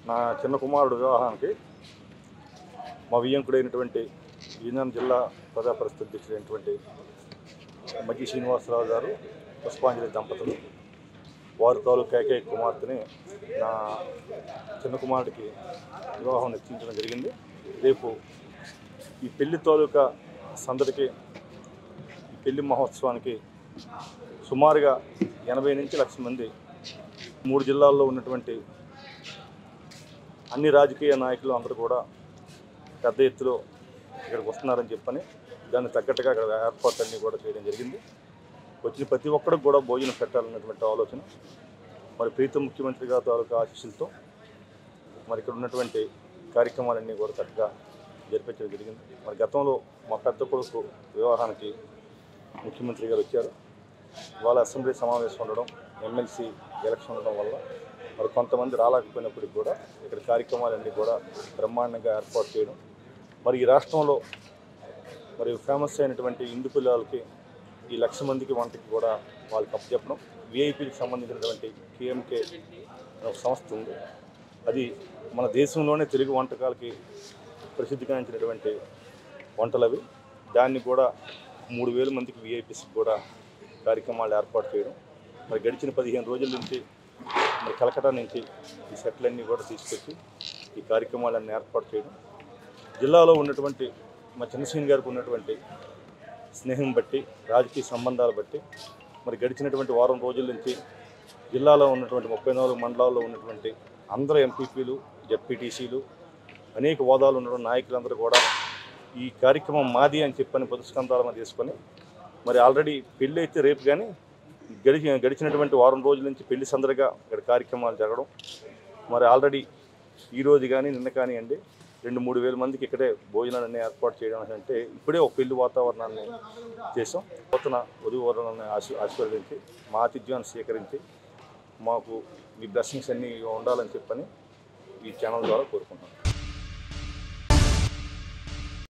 నా చిన్న కుమారుడు వివాహానికి మా వియ్యంకుడైనటువంటి ఈనాం జిల్లా ప్రజా పరిస్థితి అధ్యక్షుడైనటువంటి మజ్జి శ్రీనివాసరావు గారు పుష్పాంజలి దంపతులు వారి తాలూకు ఏకైక కుమార్తెని నా చిన్న కుమారుడికి వివాహం నిశ్చయించడం జరిగింది రేపు ఈ పెళ్లి తాలూకా సందడికి ఈ పెళ్లి మహోత్సవానికి సుమారుగా ఎనభై నుంచి లక్ష మంది మూడు జిల్లాల్లో ఉన్నటువంటి అన్ని రాజకీయ నాయకులు అందరూ కూడా పెద్ద ఎత్తులో ఇక్కడికి వస్తున్నారని చెప్పని దాన్ని తగ్గట్టుగా అక్కడ ఏర్పాట్లన్నీ కూడా చేయడం జరిగింది వచ్చిన ప్రతి ఒక్కరికి కూడా భోజనం పెట్టాలన్నటువంటి ఆలోచన మరి ప్రీతం ముఖ్యమంత్రి గారి తాలూకా ఆశీస్సులతో మరి ఇక్కడ ఉన్నటువంటి కార్యక్రమాలన్నీ కూడా చక్కగా జరిపించడం జరిగింది మరి గతంలో మా పెద్ద కొడుకు వివాహానికి ముఖ్యమంత్రి గారు వచ్చారు వాళ్ళ అసెంబ్లీ సమావేశం ఉండడం ఎమ్మెల్సీ ఎలక్షన్ ఉండడం వల్ల మరి కొంతమంది రాలేకపోయినప్పటికి కూడా ఇక్కడ కార్యక్రమాలన్నీ కూడా బ్రహ్మాండంగా ఏర్పాటు చేయడం మరి ఈ రాష్ట్రంలో మరి ఫేమస్ అయినటువంటి ఇందు పిల్లలకి ఈ లక్ష మందికి వంటకి కూడా వాళ్ళకి అప్పచెప్పడం విఐపీకి సంబంధించినటువంటి కేఎంకే అనే ఒక సంస్థ ఉంది అది మన దేశంలోనే తెలుగు వంటకాలకి ప్రసిద్ధిగాంచినటువంటి వంటలు అవి దాన్ని కూడా మూడు వేల మందికి విఐపీస్కి కూడా కార్యక్రమాలు ఏర్పాటు చేయడం మరి గడిచిన పదిహేను రోజుల నుంచి మరి కలకటా నుంచి ఈ సెట్లన్నీ కూడా తీసుకొచ్చి ఈ కార్యక్రమాలన్నీ ఏర్పాటు చేయడం జిల్లాలో ఉన్నటువంటి మా చంద్రసేన్ గారికి ఉన్నటువంటి స్నేహం బట్టి రాజకీయ సంబంధాలు బట్టి మరి గడిచినటువంటి వారం రోజుల నుంచి జిల్లాలో ఉన్నటువంటి ముప్పై నాలుగు మండలాల్లో ఉన్నటువంటి అందరు ఎంపీపీలు జడ్పీటీసీలు అనేక హోదాలు ఉన్న నాయకులందరూ కూడా ఈ కార్యక్రమం మాది అని చెప్పని పొదుస్కంధాల మీద తీసుకొని మరి ఆల్రెడీ పెళ్ళి అయితే రేపు కానీ గడిచి గడిచినటువంటి వారం రోజుల నుంచి పెళ్లి సందడిగా ఇక్కడ కార్యక్రమాలు జరగడం మరి ఆల్రెడీ ఈ రోజు కానీ నిన్న కానివ్వండి రెండు మూడు వేల మందికి ఇక్కడే భోజనాలన్నీ ఏర్పాటు చేయడం అంటే ఇప్పుడే ఒక పెళ్లి వాతావరణాన్ని చేసాం నూతన వధువరణాన్ని ఆశీ ఆశీర్వదించి మా ఆతిథ్యాన్ని స్వీకరించి మాకు మీ బ్లెస్సింగ్స్ అన్నీ ఉండాలని చెప్పని ఈ ఛానల్ ద్వారా కోరుకుంటున్నాను